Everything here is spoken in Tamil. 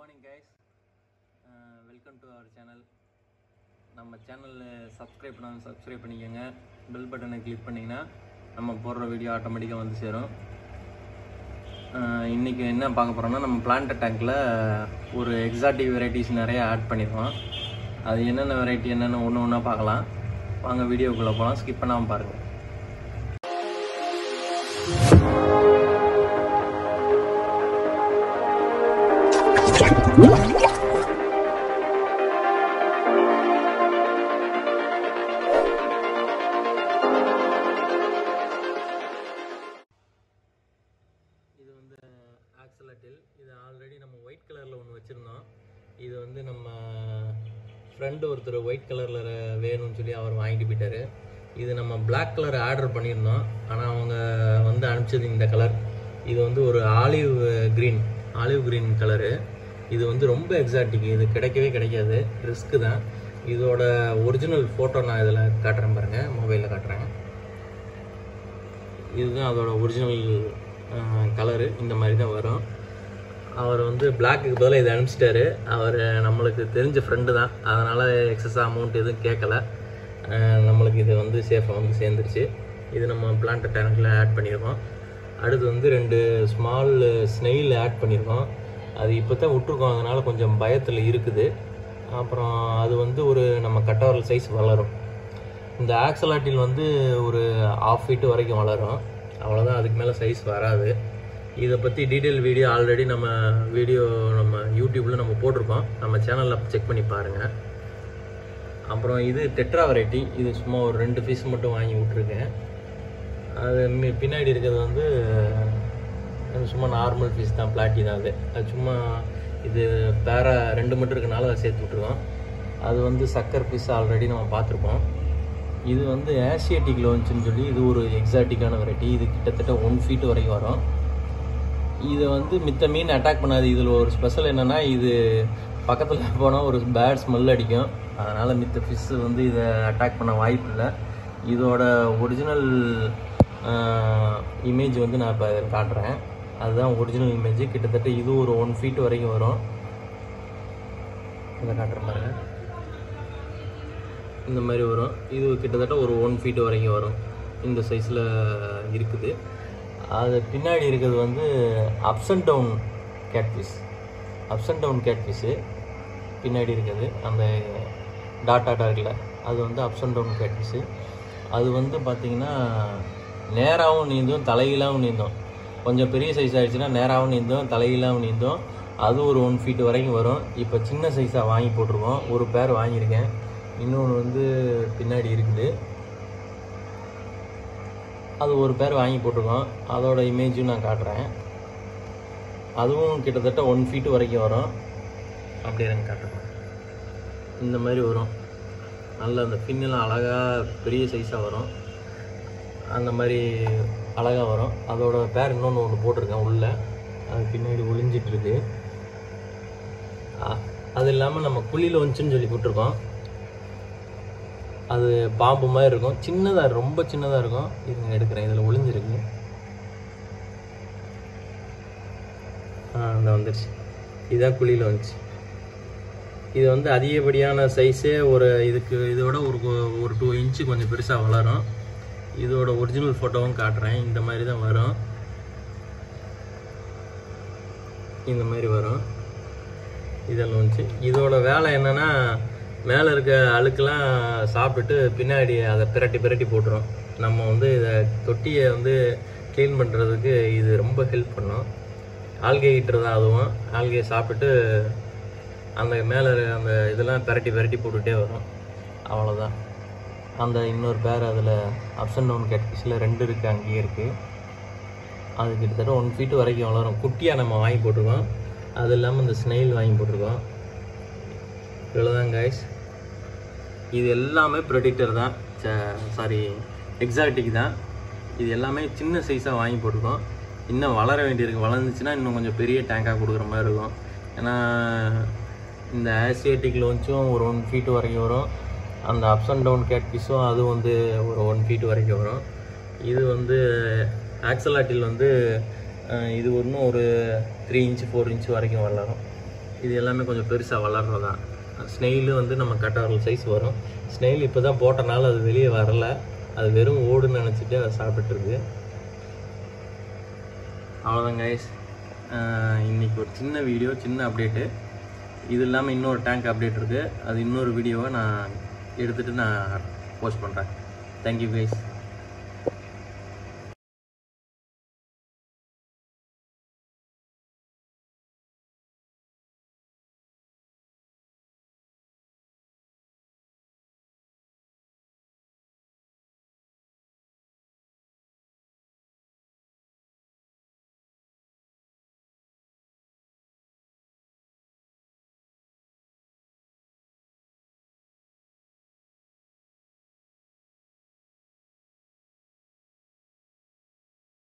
morning guys welcome to our channel நம்ம சேனலில் சப்ஸ்கிரைப் பண்ணாமல் சப்ஸ்கிரைப் பண்ணிக்கோங்க பெல் பட்டனை கிளிக் பண்ணிங்கன்னா நம்ம போடுற வீடியோ ஆட்டோமேட்டிக்காக வந்து சேரும் இன்றைக்கி என்ன பார்க்க போகிறோம்னா நம்ம பிளான்ட் டேங்க்கில் ஒரு எக்ஸாட்டிக் வெரைட்டிஸ் நிறைய ஆட் பண்ணியிருக்கோம் அது என்னென்ன வெரைட்டி என்னென்ன ஒன்று ஒன்றா பார்க்கலாம் வாங்க வீடியோக்குள்ளே போகலாம் ஸ்கிப் பண்ணாமல் பாருங்கள் இது வந்து ஆக்சலட்டில் இது ஆல்ரெடி நம்ம ஒயிட் கலரில் ஒன்று வச்சுருந்தோம் இது வந்து நம்ம ஃப்ரெண்டு ஒருத்தர் ஒயிட் கலரில் வேணும்னு சொல்லி அவர் வாங்கிட்டு போயிட்டாரு இது நம்ம பிளாக் கலர் ஆர்டர் பண்ணியிருந்தோம் ஆனால் அவங்க வந்து அனுப்பிச்சது இந்த கலர் இது வந்து ஒரு olive green olive green colour இது வந்து ரொம்ப எக்ஸாட்டிக் இது கிடைக்கவே கிடைக்காது ரிஸ்க்கு தான் இதோட ஒரிஜினல் ஃபோட்டோ நான் இதில் காட்டுறேன் பாருங்கள் மொபைலில் காட்டுறேன் இதுதான் அதோட ஒரிஜினல் கலரு இந்த மாதிரி தான் வரும் அவர் வந்து பிளாக்குக்கு பதிலாக இதை அனுப்பிச்சிட்டாரு அவர் நம்மளுக்கு தெரிஞ்ச ஃப்ரெண்டு தான் அதனால் எக்ஸஸ் அமௌண்ட் எதுவும் கேட்கல அஹ் நம்மளுக்கு இது வந்து சேஃபாக வந்து சேர்ந்துருச்சு இது நம்ம பிளான்ட் டேங்கில் ஆட் பண்ணியிருக்கோம் அடுத்து வந்து ரெண்டு ஸ்மால் ஸ்னெயில் ஆட் பண்ணியிருக்கோம் அது இப்போ தான் விட்ருக்கோம் அதனால் கொஞ்சம் பயத்தில் இருக்குது அப்புறம் அது வந்து ஒரு நம்ம கட்டவரல் சைஸ் வளரும் இந்த ஆக்சலாட்டில் வந்து ஒரு ஆஃப் ஃபீட் வரைக்கும் வளரும் அவ்வளோதான் அதுக்கு மேலே சைஸ் வராது இதை பற்றி டீட்டெயில் வீடியோ ஆல்ரெடி நம்ம வீடியோ நம்ம யூடியூப்பில் நம்ம போட்டிருக்கோம் நம்ம சேனலில் செக் பண்ணி பாருங்கள் அப்புறம் இது டெட்ரா வெரைட்டி இது சும்மா ஒரு ரெண்டு பீஸ் மட்டும் வாங்கி விட்ருக்கேன் அது மி- பின்னாடி இருக்கிறது வந்து அது சும்மா நார்மல் பீஸ் தான் பிளாட்டி தான் அது அது சும்மா இது வேற ரெண்டு மட்டும் இருக்கனால அதை சேர்த்து விட்ருக்கோம் அது வந்து சக்கர் பீஸ் ஆல்ரெடி நம்ம பார்த்துருப்போம் இது வந்து ஆசியாட்டிக் லோன்ச்சுன்னு சொல்லி இது ஒரு எக்ஸாட்டிக்கான வெரைட்டி இது கிட்டத்தட்ட ஒன் ஃபீட் வரைக்கும் வரும் இதை வந்து மித்த மீன் அட்டாக் பண்ணாது இதில் ஒரு ஸ்பெஷல் என்னென்னா இது பக்கத்தில் போனால் ஒரு பேட் ஸ்மெல் அடிக்கும் அதனால் மித்த ஃபிஷ் வந்து இதை அட்டாக் பண்ண வாய்ப்பு இல்லை இதோட ஒரிஜினல் இமேஜ் வந்து நான் இப்போ காட்டுறேன் அதுதான் ஒரிஜினல் இமேஜ் கிட்டத்தட்ட இது ஒரு ஒன் ஃபீட் வரைக்கும் வரும் இதை காட்டுற பாருங்க இந்த மாதிரி வரும் இது கிட்டத்தட்ட ஒரு ஒன் ஃபீட் வரைக்கும் வரும் இந்த சைஸில் இருக்குது அது பின்னாடி இருக்கிறது வந்து ups and down catfish ups and down catfish பின்னாடி இருக்குது அந்த டாட் டாட்டா இருக்குல்ல அது வந்து அப்ஸ் அண்ட் டவுன் கேட்ஃபிஷ்ஷு அது வந்து பார்த்திங்கன்னா நேராகவும் நீந்தும் தலைகீழாகவும் நீந்தும் கொஞ்சம் பெரிய சைஸ் ஆயிடுச்சுன்னா நேராகவும் நீந்தும் தலைகீழாகவும் நீந்தும் அது ஒரு ஒன் ஃபீட் வரைக்கும் வரும் இப்போ சின்ன சைஸாக வாங்கி போட்டிருக்கோம் ஒரு பேர் வாங்கியிருக்கேன் இன்னொன்று வந்து பின்னாடி இருக்குது அது ஒரு பேர் வாங்கி போட்டிருக்கோம் அதோட இமேஜும் நான் காட்டுறேன் அதுவும் கிட்டத்தட்ட ஒன் ஃபீட் வரைக்கும் வரும் அப்படியே நான் காட்டுறேன் இந்த மாதிரி வரும் நல்ல அந்த பின்னெல்லாம் அழகாக பெரிய சைஸாக வரும் அந்த மாதிரி அழகாக வரும் அதோட பேர் இன்னொன்று ஒன்று போட்டிருக்கேன் உள்ள அது பின்னாடி ஒளிஞ்சிட்டு இருக்கு அ- அது இல்லாமல் நம்ம குழியில் வந்துச்சுன்னு சொல்லி போட்டிருக்கோம் அது பாம்பு மாதிரி இருக்கும் சின்னதாக ரொம்ப சின்னதாக இருக்கும் இருங்க எடுக்கிறேன் இதில் ஒளிஞ்சிருக்கு ஆ அந்த வந்துருச்சு இதான் குழியில் வந்துச்சு இது வந்து அதிகப்படியான சைஸே ஒரு இதுக்கு இதோட ஒரு கொ- ஒரு டூ இன்ச்சு கொஞ்சம் பெருசாக வளரும் இதோட ஒரிஜினல் ஃபோட்டோவும் காட்டுறேன் இந்த மாதிரி தான் வரும் இந்த மாதிரி வரும் இதெல்லாம் வந்துச்சு இதோட வேலை என்னன்னா மேலே இருக்க அழுக்கெல்லாம் சாப்பிட்டுட்டு பின்னாடி அதை பிரட்டி பிரட்டி போட்டுரும் நம்ம வந்து இதை தொட்டியை வந்து க்ளீன் பண்ணுறதுக்கு இது ரொம்ப ஹெல்ப் பண்ணும் ஆல்கே ஹீட்டர் தான் அதுவும் ஆல்கே சாப்பிட்டுட்டு அந்த மேலே அந்த இதெல்லாம் பிரட்டி பிரட்டி போட்டுகிட்டே வரும் அவ்வளோதான் அந்த இன்னொரு பேர் அதில் அப்ஸ் அண்ட் டவுன் கேட்பிஸில் ரெண்டு இருக்குது அங்கேயே இருக்குது அது கிட்டத்தட்ட ஒன் ஃபீட் வரைக்கும் வளரும் குட்டியாக நம்ம வாங்கி போட்டிருக்கோம் அது இல்லாமல் இந்த ஸ்னெயில் வாங்கி போட்டிருக்கோம் இவ்வளோதான் கைஸ் இது எல்லாமே ப்ரெடிக்டர் தான் சாரி எக்ஸாக்டிக் தான் இது எல்லாமே சின்ன சைஸாக வாங்கி போட்டிருக்கோம் இன்னும் வளர வேண்டியிருக்கு வளர்ந்துச்சுன்னா இன்னும் கொஞ்சம் பெரிய டேங்காக கொடுக்குற மாதிரி இருக்கும் ஏன்னா இந்த ஆசியாட்டிக் லோன்ச்சும் ஒரு ஒன் ஃபீட் வரைக்கும் வரும் அந்த அப்ஸ் அண்ட் டவுன் கேட்பிஸும் அது வந்து ஒரு ஒன் ஃபீட் வரைக்கும் வரும் இது வந்து ஆக்சலாட்டில் வந்து அஹ், இது இன்னும் ஒரு த்ரீ இன்ச்சு ஃபோர் இன்ச் வரைக்கும் வளரும் இது எல்லாமே கொஞ்சம் பெருசாக வளர்றதான் ஸ்னெயிலு வந்து நம்ம கட்டாரல் சைஸ் வரும் ஸ்னெயில் இப்போ தான் போட்டனால அது வெளியே வரல அது வெறும் ஓடுன்னு நினச்சிட்டு அதை சாப்பிட்டுருக்கு அவ்வளோதான் கைஸ் இன்னைக்கு ஒரு சின்ன வீடியோ சின்ன அப்டேட்டு இது இல்லாமல் இன்னொரு டேங்க் அப்டேட் இருக்குது அது இன்னொரு வீடியோவை நான் எடுத்துகிட்டு நான் போஸ்ட் பண்ணுறேன் தேங்க்யூ கைஸ்